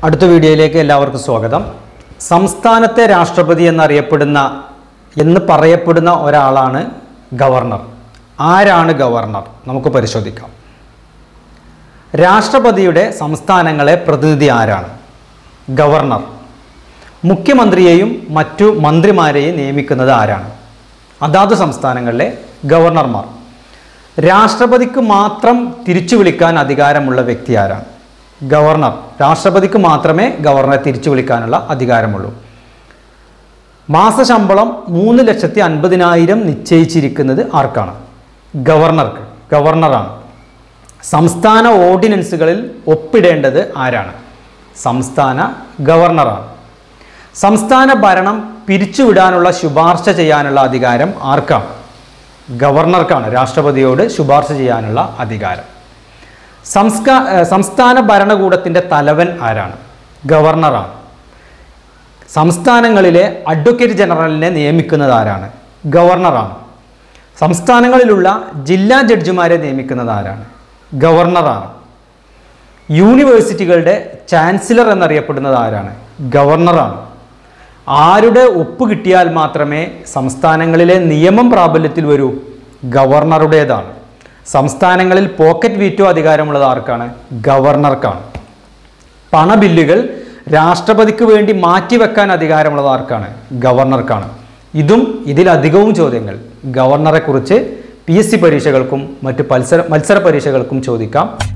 അടുത്ത വീഡിയോയിലേക്ക് എല്ലാവർക്കും സ്വാഗതം സംസ്ഥാനത്തെ രാഷ്ട്രപതി എന്നറിയപ്പെടുന്ന എന്ന് പറയപ്പെടുന്ന ഒരാളാണ് ഗവർണർ ആരാണ് ഗവർണർ നമുക്ക് പരിശോധിക്കാം രാഷ്ട്രപതിയുടെ സംസ്ഥാനങ്ങളെ പ്രതിനിധി ആരാണ് ഗവർണർ മുഖ്യമന്ത്രിയെയും മറ്റു മന്ത്രിമാരെയും നിയമിക്കുന്നത് ആരാണ് അതാത് സംസ്ഥാനങ്ങളിലെ ഗവർണർമാർ രാഷ്ട്രപതിക്ക് മാത്രം തിരിച്ചു വിളിക്കാൻ അധികാരമുള്ള വ്യക്തി ആരാണ് ഗവർണർ രാഷ്ട്രപതിക്ക് മാത്രമേ ഗവർണറെ തിരിച്ചു വിളിക്കാനുള്ള അധികാരമുള്ളൂ മാസശമ്പളം മൂന്ന് ലക്ഷത്തി അൻപതിനായിരം നിശ്ചയിച്ചിരിക്കുന്നത് ആർക്കാണ് ഗവർണർക്ക് ഗവർണറാണ് സംസ്ഥാന ഓർഡിനൻസുകളിൽ ഒപ്പിടേണ്ടത് ആരാണ് സംസ്ഥാന ഗവർണറാണ് സംസ്ഥാന ഭരണം പിരിച്ചുവിടാനുള്ള ശുപാർശ ചെയ്യാനുള്ള അധികാരം ആർക്കാണ് ഗവർണർക്കാണ് രാഷ്ട്രപതിയോട് ശുപാർശ ചെയ്യാനുള്ള അധികാരം സംസ്കാ ഏഹ് സംസ്ഥാന ഭരണകൂടത്തിൻ്റെ തലവൻ ആരാണ് ഗവർണറാണ് സംസ്ഥാനങ്ങളിലെ അഡ്വക്കേറ്റ് ജനറലിനെ നിയമിക്കുന്നത് ആരാണ് ഗവർണറാണ് സംസ്ഥാനങ്ങളിലുള്ള ജില്ലാ ജഡ്ജിമാരെ നിയമിക്കുന്നത് ആരാണ് ഗവർണറാണ് യൂണിവേഴ്സിറ്റികളുടെ ചാൻസലർ എന്നറിയപ്പെടുന്നത് ആരാണ് ഗവർണറാണ് ആരുടെ ഒപ്പ് കിട്ടിയാൽ മാത്രമേ സംസ്ഥാനങ്ങളിലെ നിയമം പ്രാബല്യത്തിൽ വരൂ ഗവർണറുടേതാണ് സംസ്ഥാനങ്ങളിൽ പോക്കറ്റ് വീറ്റോ അധികാരമുള്ളത് ആർക്കാണ് ഗവർണർക്കാണ് പണബില്ലുകൾ രാഷ്ട്രപതിക്ക് വേണ്ടി മാറ്റിവെക്കാൻ അധികാരമുള്ളത് ആർക്കാണ് ഗവർണർക്കാണ് ഇതും ഇതിലധികവും ചോദ്യങ്ങൾ ഗവർണറെക്കുറിച്ച് പി എസ് സി പരീക്ഷകൾക്കും മറ്റ് മത്സര മത്സര പരീക്ഷകൾക്കും ചോദിക്കാം